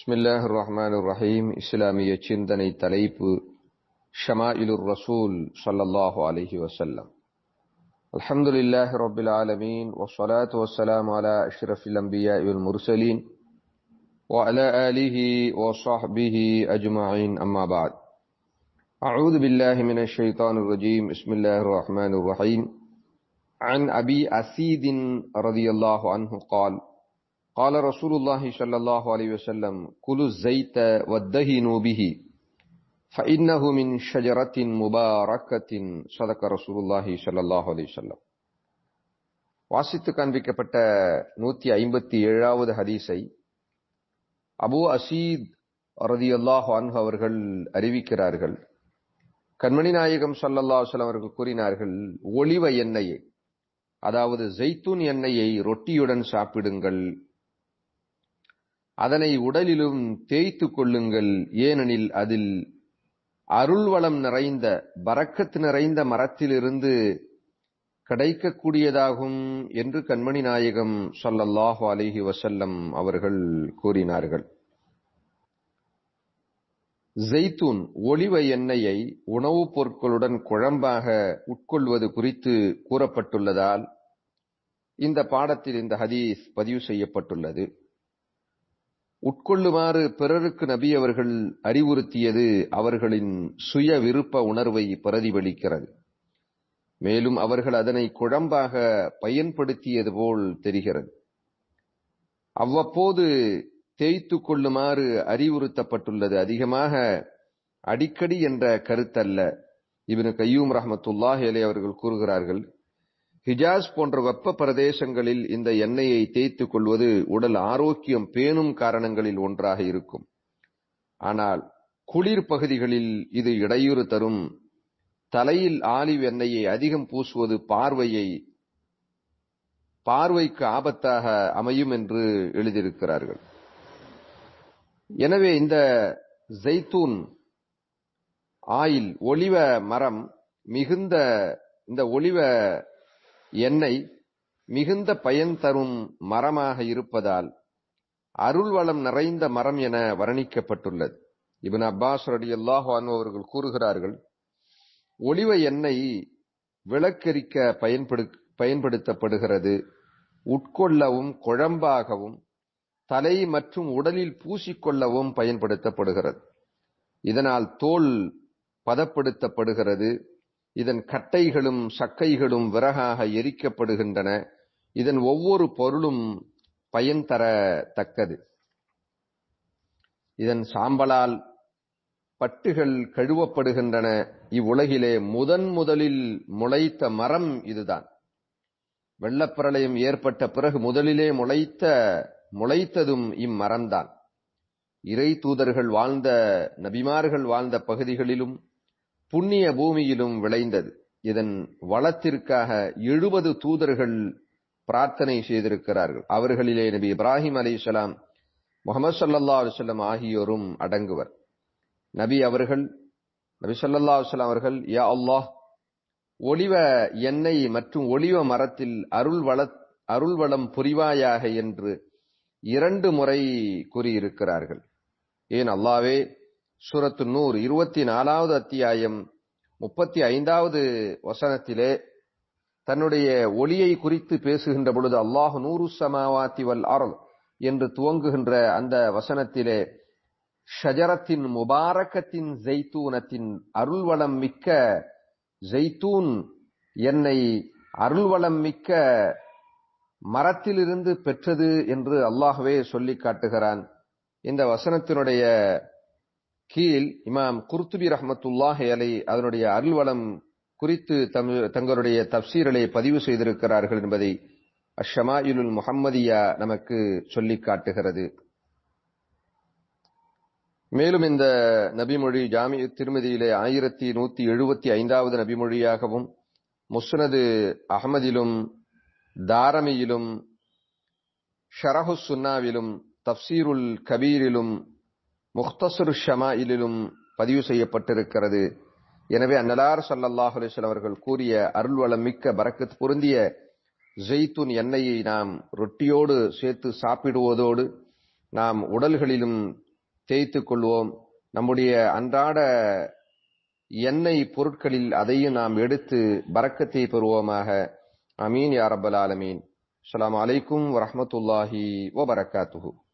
பிஸ்மில்லாஹ் ரஹ்மான் ரஹீம் இஸ்லாமிய சிந்தனை தலைப்பு ஷமாயிலுர் ரசூல் ஸல்லல்லாஹு அலைஹி வஸல்லம் அல்ஹம்துலில்லாஹி ரப்பில் ஆலமீன் வஸ்ஸலாத்து வஸ்ஸலாமு அலா அஷ்ரஃபில் அன்பியாஇ வல் முர்சலீன் وعلى آله وصحبه أجمعين أما بعد أعوذ بالله من الشيطان الرجيم بسم الله الرحمن الرحيم عن أبي أسيد رضي الله عنه قال قال رسول الله صلى الله عليه وسلم كلوا الزيت وادهنوا به فإنه من شجرة مباركة صدق رسول الله صلى الله عليه وسلم வாசித்து காண்பிக்கப்பட்ட நூத்தி ஐம்பத்தி ஏழாவது ஹதீஸை அபு அசீத் ரதியல்லாஹ் அன்ஹு அவர்கள் அறிவிக்கிறார்கள் கண்மணி நாயகம் சல்லல்லாஹ் அவர்கள் கூறினார்கள் ஒளிவ எண்ணெயை அதாவது ஜெய்தூன் எண்ணெயை ரொட்டியுடன் சாப்பிடுங்கள் அதனை உடலிலும் தேய்த்து கொள்ளுங்கள் ஏனெனில் அதில் அருள்வளம் நிறைந்த பறக்கத்து நிறைந்த மரத்திலிருந்து கிடைக்கக்கூடியதாகும் என்று கண்மணி நாயகம் சொல்லல்லாஹு அலிஹி வசல்லம் அவர்கள் கூறினார்கள் ஜெய்தூன் ஒளிவ எண்ணெயை உணவுப் பொருட்களுடன் குழம்பாக உட்கொள்வது குறித்து கூறப்பட்டுள்ளதால் இந்த பாடத்தில் இந்த ஹதீஸ் பதிவு செய்யப்பட்டுள்ளது உட்கொள்ளுமாறு பிறருக்கு நபி அவர்கள் அறிவுறுத்தியது அவர்களின் சுய விருப்ப உணர்வை பிரதிபலிக்கிறது மேலும் அவர்கள் அதனை குழம்பாக பயன்படுத்தியது போல் தெரிகிறது அவ்வப்போது தேய்த்து கொள்ளுமாறு அறிவுறுத்தப்பட்டுள்ளது அதிகமாக அடிக்கடி என்ற கருத்தல்ல இவனு கையூம் ரஹமத்துல்லாஹ் அலே அவர்கள் கூறுகிறார்கள் ஹிஜாஸ் போன்ற வெப்ப பிரதேசங்களில் இந்த எண்ணெயை தேய்த்து கொள்வது உடல் ஆரோக்கியம் பேணும் காரணங்களில் ஒன்றாக இருக்கும் ஆனால் குளிர் பகுதிகளில் இது இடையூறு தரும் தலையில் ஆலிவ் எண்ணெயை அதிகம் பூசுவது பார்வையை பார்வைக்கு ஆபத்தாக அமையும் என்று எழுதியிருக்கிறார்கள் எனவே இந்த ஜெய்தூன் ஆயில் ஒளிவ மரம் மிகுந்த இந்த ஒளிவ எண்ணெய் மிகுந்த பயன் தரும் மரமாக இருப்பதால் அருள் வளம் நிறைந்த மரம் என வர்ணிக்கப்பட்டுள்ளது இவன் அப்பாஸ் ரடி அல்லாஹு அவர்கள் கூறுகிறார்கள் ஒளிவ எண்ணெய் விளக்கரிக்க பயன்படு பயன்படுத்தப்படுகிறது உட்கொள்ளவும் குழம்பாகவும் தலை மற்றும் உடலில் பூசிக்கொள்ளவும் பயன்படுத்தப்படுகிறது இதனால் தோல் பதப்படுத்தப்படுகிறது இதன் கட்டைகளும் சக்கைகளும் விறகாக எரிக்கப்படுகின்றன இதன் ஒவ்வொரு பொருளும் பயன் தரத்தக்கது இதன் சாம்பலால் பட்டுகள் கழுவப்படுகின்றன இவ்வுலகிலே முதன் முதலில் முளைத்த மரம் இதுதான் வெள்ளப்பிரளயம் ஏற்பட்ட பிறகு முதலிலே முளைத்த முளைத்ததும் இம்மரம்தான் இறை தூதர்கள் வாழ்ந்த நபிமார்கள் வாழ்ந்த பகுதிகளிலும் புண்ணிய பூமியிலும் விளைந்தது இதன் வளத்திற்காக எழுபது தூதர்கள் பிரார்த்தனை செய்திருக்கிறார்கள் அவர்களிலே நபி இப்ராஹிம் அலி இஸ்லாம் முகமது சல்லா அலுவலம் ஆகியோரும் அடங்குவர் நபி அவர்கள் நபி சொல்லா அலுவலாம் அவர்கள் யா அல்லாஹ் ஒளிவ எண்ணெய் மற்றும் ஒளிவ மரத்தில் அருள் வள அருள் வளம் புரிவாயாக என்று இரண்டு முறை கூறியிருக்கிறார்கள் ஏன் அல்லாவே சூரத்து நூர் இருபத்தி நாலாவது அத்தியாயம் முப்பத்தி ஐந்தாவது வசனத்திலே தன்னுடைய ஒளியை குறித்து பேசுகின்ற பொழுது அல்லாஹ் நூறு சமாவாத்தி வல் அருள் என்று துவங்குகின்ற அந்த வசனத்திலே ஷஜரத்தின் முபாரக்கத்தின் ஜெய்தூனத்தின் அருள்வளம் மிக்க ஜெய்தூன் என்னை அருள்வளம் மிக்க மரத்திலிருந்து பெற்றது என்று அல்லாஹ்வே சொல்லி காட்டுகிறான் இந்த வசனத்தினுடைய கீழ் இமாம் குர்துபி ரஹமத்துல்லாஹ் அலை அதனுடைய அருள்வளம் குறித்து தங்களுடைய தப்சீரலை பதிவு செய்திருக்கிறார்கள் என்பதை அஷமாயுலுல் முஹம்மதியா நமக்கு சொல்லி காட்டுகிறது மேலும் இந்த நபிமொழி ஜாமி திருமதியிலே ஆயிரத்தி நூத்தி எழுபத்தி ஐந்தாவது நபிமொழியாகவும் முஸ்னது அகமதிலும் தாரமியிலும் ஷரஹு சுன்னாவிலும் தப்சீருல் கபீரிலும் முக்தசுர் ஷமாயிலும் பதிவு செய்யப்பட்டிருக்கிறது எனவே அன்னலார் சல்லல்லாஹ் அலிஸ்லாம் அவர்கள் கூறிய அருள்வளம் மிக்க பறக்கத் பொருந்திய ஜெய்துன் எண்ணெயை நாம் ரொட்டியோடு சேர்த்து சாப்பிடுவதோடு நாம் உடல்களிலும் தேய்த்துக் கொள்வோம் நம்முடைய அன்றாட எண்ணெய் பொருட்களில் அதையும் நாம் எடுத்து பறக்கத்தை பெறுவோமாக அமீன் யா ரப்பல் ஆலமீன் அஸ்ஸலாமு அலைக்கும் வரஹ்மத்துல்லாஹி வபரகாத்துஹு